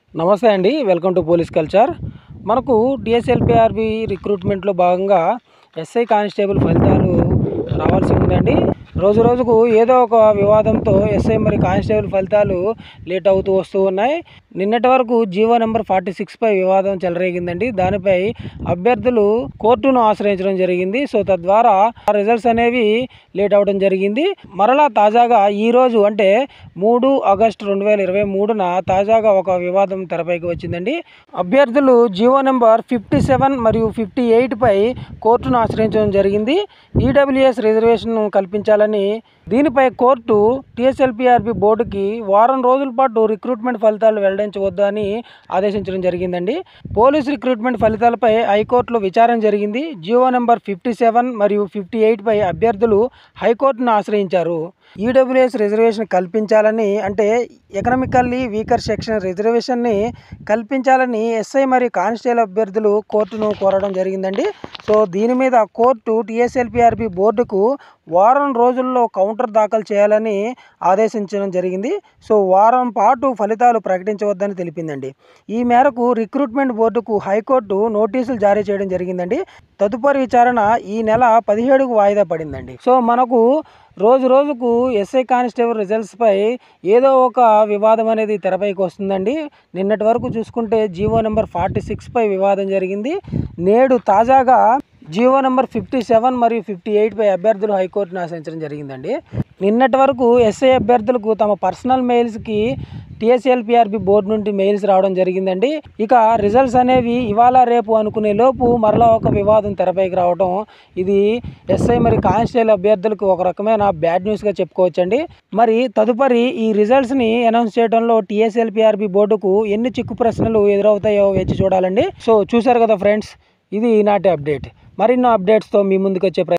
నమస్తే అండి welcome to police culture మనకు డిఎస్ఎల్పిఆర్బి రిక్రూట్మెంట్లో భాగంగా ఎస్ఐ కానిస్టేబుల్ ఫలితాలు రావాల్సి ఉందండి రోజు రోజుకు ఏదో ఒక వివాదంతో ఎస్ఐ మరి కానిస్టేబుల్ ఫలితాలు లేట్ అవుతూ వస్తూ ఉన్నాయి నిన్నటి వరకు జీవో నెంబర్ ఫార్టీ సిక్స్పై వివాదం చెలరేగిందండి దానిపై అభ్యర్థులు కోర్టును ఆశ్రయించడం జరిగింది సో తద్వారా రిజల్ట్స్ అనేవి లేట్ అవడం జరిగింది మరలా తాజాగా ఈ రోజు అంటే మూడు ఆగస్టు రెండు వేల ఇరవై మూడున తాజాగా ఒక వివాదం తెరపైకి వచ్చిందండి అభ్యర్థులు జీవో నెంబర్ ఫిఫ్టీ సెవెన్ మరియు ఫిఫ్టీ ఎయిట్పై కోర్టును ఆశ్రయించడం జరిగింది ఈడబ్ల్యూఎస్ రిజర్వేషన్ కల్పించాలని దీనిపై కోర్టు టీఎస్ఎల్పిఆర్బి బోర్డుకి వారం రోజుల పాటు రిక్రూట్మెంట్ ఫలితాలు వెల్లడించవద్దు అని ఆదేశించడం జరిగిందండి పోలీస్ రిక్రూట్మెంట్ ఫలితాలపై హైకోర్టులో విచారణ జరిగింది జీవో నెంబర్ ఫిఫ్టీ సెవెన్ మరియు ఫిఫ్టీ ఎయిట్పై అభ్యర్థులు హైకోర్టును ఆశ్రయించారు ఈడబ్ల్యూఎస్ రిజర్వేషన్ కల్పించాలని అంటే ఎకనామికల్లీ వీకర్ సెక్షన్ రిజర్వేషన్ని కల్పించాలని ఎస్ఐ మరియు కానిస్టేబుల్ అభ్యర్థులు కోర్టును కోరడం జరిగిందండి సో దీని మీద కోర్టు టీఎస్ఎల్పిఆర్బి బోర్డుకు వారం రోజుల్లో కౌంటర్ దాఖలు చేయాలని ఆదేశించడం జరిగింది సో వారం పాటు ఫలితాలు ప్రకటించవద్దని తెలిపిందండి ఈ మేరకు రిక్రూట్మెంట్ బోర్డుకు హైకోర్టు నోటీసులు జారీ చేయడం జరిగిందండి తదుపరి విచారణ ఈ నెల పదిహేడుకు వాయిదా పడిందండి సో మనకు రోజు రోజుకు ఎస్ఐ కానిస్టేబుల్ రిజల్ట్స్పై ఏదో ఒక వివాదం అనేది తెరపైకి వస్తుందండి నిన్నటి వరకు చూసుకుంటే జీవో నెంబర్ ఫార్టీ సిక్స్పై వివాదం జరిగింది నేడు తాజాగా జీవో నెంబర్ ఫిఫ్టీ సెవెన్ మరియు ఫిఫ్టీ ఎయిట్పై అభ్యర్థులు హైకోర్టును ఆశ్రయించడం జరిగిందండి నిన్నటి వరకు ఎస్ఐ అభ్యర్థులకు తమ పర్సనల్ మెయిల్స్కి టీఎస్ఎల్పిఆర్బి బోర్డు నుండి మెయిల్స్ రావడం జరిగిందండి ఇక రిజల్ట్స్ అనేవి ఇవాళ రేపు అనుకునే లోపు మరలా ఒక వివాదం తెరపైకి రావడం ఇది ఎస్ఐ మరి కానిస్టేబుల్ అభ్యర్థులకు ఒక రకమైన బ్యాడ్ న్యూస్గా చెప్పుకోవచ్చండి మరి తదుపరి ఈ రిజల్ట్స్ని అనౌన్స్ చేయడంలో టీఎస్ఎల్పిఆర్బి బోర్డుకు ఎన్ని చిక్కు ప్రశ్నలు ఎదురవుతాయో వేచి చూడాలండి సో చూశారు కదా ఫ్రెండ్స్ ఇది ఈనాటి అప్డేట్ మరిన్నో అప్డేట్స్తో మీ ముందుకు వచ్చే ప్ర